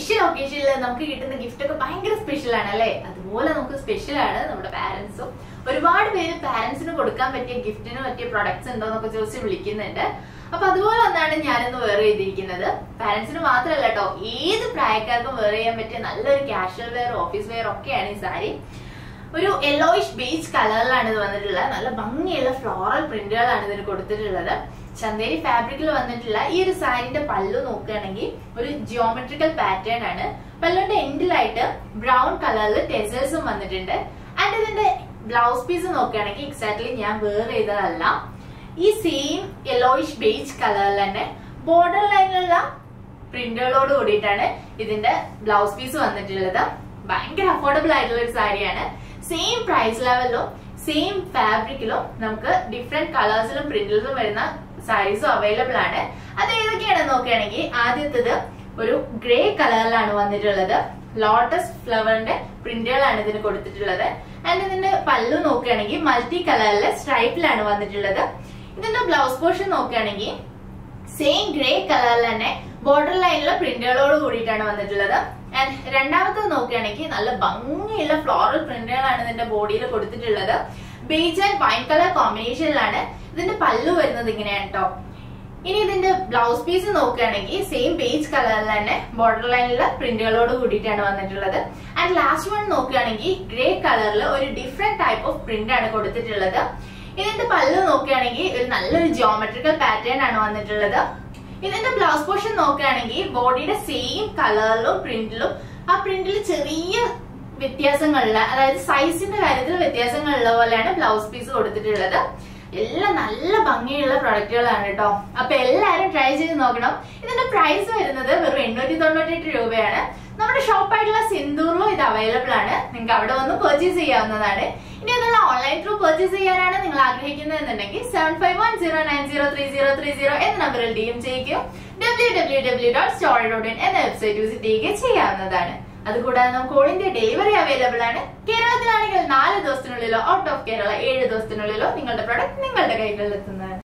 special ഒക്കേഷനിൽ നമുക്ക് കിട്ടുന്ന gift ഒക്കെ ഭയങ്കര സ്പെഷ്യൽ ആണ് അല്ലെ അതുപോലെ നമുക്ക് സ്പെഷ്യൽ ആണ് നമ്മുടെ പാരന്റ്സും ഒരുപാട് പേര് പാരന്റ്സിന് കൊടുക്കാൻ പറ്റിയ ഗിഫ്റ്റിന് പറ്റിയ പ്രൊഡക്ട്സ് ഉണ്ടോ എന്നൊക്കെ ചോദിച്ച് വിളിക്കുന്നുണ്ട് അപ്പൊ അതുപോലെ ഒന്നാണ് ഞാനിന്ന് വേറെ ചെയ്തിരിക്കുന്നത് പാരന്റ്സിന് മാത്രമല്ല കേട്ടോ ഏത് പ്രായക്കാർക്കും വേറെ ചെയ്യാൻ പറ്റിയ നല്ലൊരു കാഷ്വൽ വെയർ ഓഫീസ് വെയർ ഒക്കെയാണ് ഈ സാരി ഒരു യെല്ലോയിഷ് ബീച്ച് കളറിലാണ് ഇത് വന്നിട്ടുള്ളത് നല്ല ഭംഗിയുള്ള ഫ്ലോറൽ പ്രിന്റുകളാണ് ഇതിന് കൊടുത്തിട്ടുള്ളത് ചന്തേരി ഫാബ്രിക്കിൽ വന്നിട്ടുള്ള ഈ ഒരു സാരിന്റെ പല്ലു നോക്കുകയാണെങ്കിൽ ഒരു ജിയോമെട്രിക്കൽ പാറ്റേൺ ആണ് പല്ലുവിന്റെ എൻഡിലായിട്ട് ബ്രൗൺ കളറിൽ ടെസേഴ്സും വന്നിട്ടുണ്ട് ആൻഡ് ഇതിന്റെ ബ്ലൗസ് പീസ് നോക്കുകയാണെങ്കിൽ എക്സാക്ട്ലി ഞാൻ വേർ ചെയ്തതല്ല ഈ സെയിം യെല്ലോയിഷ് ബേജ് കളറിൽ തന്നെ ബോർഡർ ലൈനിലുള്ള പ്രിന്റുകളോട് കൂടിയിട്ടാണ് ഇതിന്റെ ബ്ലൗസ് പീസ് വന്നിട്ടുള്ളത് ഭയങ്കര അഫോർഡബിൾ ആയിട്ടുള്ള ഒരു സാരിയാണ് സെയിം പ്രൈസ് ലെവലിലും സെയിം ഫാബ്രിക്കിലും നമുക്ക് ഡിഫറെന്റ് കളേഴ്സിലും പ്രിന്റിലും വരുന്ന സാരീസും അവൈലബിൾ ആണ് അത് ഏതൊക്കെയാണെന്ന് നോക്കുകയാണെങ്കിൽ ആദ്യത്തേത് ഒരു ഗ്രേ കളറിലാണ് വന്നിട്ടുള്ളത് ലോട്ടസ് ഫ്ലവറിന്റെ പ്രിന്റുകളാണ് ഇതിന് കൊടുത്തിട്ടുള്ളത് ആൻഡ് ഇതിന്റെ പല്ലു നോക്കുകയാണെങ്കിൽ മൾട്ടി കളറിലെ സ്ട്രൈപ്പിലാണ് വന്നിട്ടുള്ളത് ഇതിന്റെ ബ്ലൗസ് പോർഷൻ നോക്കുകയാണെങ്കിൽ സെയിം ഗ്രേ കളറിൽ തന്നെ ബോർഡർ ലൈനിലെ പ്രിന്റുകളോട് കൂടിയിട്ടാണ് വന്നിട്ടുള്ളത് ആൻഡ് രണ്ടാമത്തത് നോക്കുകയാണെങ്കിൽ നല്ല ഭംഗിയുള്ള ഫ്ലോറൽ പ്രിന്റുകളാണ് ഇതിന്റെ ബോഡിയിൽ കൊടുത്തിട്ടുള്ളത് ബേജ് ആൻഡ് വൈൻ കളർ കോമ്പിനേഷനിലാണ് ഇതിന്റെ പല്ലു വരുന്നത് ഇങ്ങനെയാണ് കേട്ടോ ഇനി ഇതിന്റെ ബ്ലൗസ് പീസ് നോക്കുകയാണെങ്കിൽ സെയിം ബേജ് കളറിൽ തന്നെ ബോർഡർ ലൈനിലുള്ള പ്രിന്റുകളോട് കൂടിയിട്ടാണ് വന്നിട്ടുള്ളത് ആൻഡ് ലാസ്റ്റ് വൺ നോക്കുകയാണെങ്കിൽ ഗ്രേ കളറിൽ ഒരു ഡിഫറെന്റ് ടൈപ്പ് ഓഫ് പ്രിന്റ് ആണ് കൊടുത്തിട്ടുള്ളത് ഇതിന്റെ പല്ല് നോക്കുകയാണെങ്കിൽ ഒരു നല്ലൊരു ജിയോമെട്രിക്കൽ പാറ്റേൺ ആണ് വന്നിട്ടുള്ളത് ഇതിന്റെ ബ്ലൗസ് പോർഷൻ നോക്കുകയാണെങ്കിൽ ബോഡിയുടെ സെയിം കളറിലും പ്രിന്റിലും ആ പ്രിന്റിൽ ചെറിയ വ്യത്യാസങ്ങളില് അതായത് സൈസിന്റെ കാര്യത്തിൽ വ്യത്യാസങ്ങളുള്ള പോലെയാണ് ബ്ലൗസ് പീസ് കൊടുത്തിട്ടുള്ളത് എല്ലാം നല്ല ഭംഗിയുള്ള പ്രൊഡക്റ്റുകളാണ് കേട്ടോ അപ്പൊ എല്ലാരും ട്രൈ ചെയ്ത് നോക്കണം ഇതിന്റെ പ്രൈസ് വരുന്നത് വെറും എണ്ണൂറ്റി തൊണ്ണൂറ്റി എട്ട് രൂപയാണ് നമ്മുടെ ഷോപ്പായിട്ടുള്ള സിന്ദൂറിലും ഇത് അവൈലബിൾ ആണ് നിങ്ങൾക്ക് അവിടെ വന്ന് പർച്ചേസ് ചെയ്യാവുന്നതാണ് ഇനി അതല്ല ഓൺലൈൻ ത്രൂ പർച്ചേസ് ചെയ്യാനാണ് നിങ്ങൾ ആഗ്രഹിക്കുന്നത് എന്നുണ്ടെങ്കിൽ seven five one zero nine zero three zero three zero എന്ന നമ്പറിൽ ഡി എം ചെയ്യുകയോ W W W dot story dot in എന്ന വെബ്സൈറ്റ് വിസിറ്റ് ചെയ്യുകയോ ചെയ്യാവുന്നതാണ് അതുകൂടാതെ നമുക്ക് ഓൾ ഇന്ത്യ ഡെലിവറി അവൈലബിൾ ആണ് കേരളത്തിലാണെങ്കിൽ നാല് ദിവസത്തിനുള്ളിലോ ഔട്ട് ഓഫ് കേരള ഏഴ് ദിവസത്തിനുള്ളിലോ നിങ്ങളുടെ പ്രൊഡക്റ്റ് നിങ്ങളുടെ കൈകളിൽ എത്തുന്നതാണ്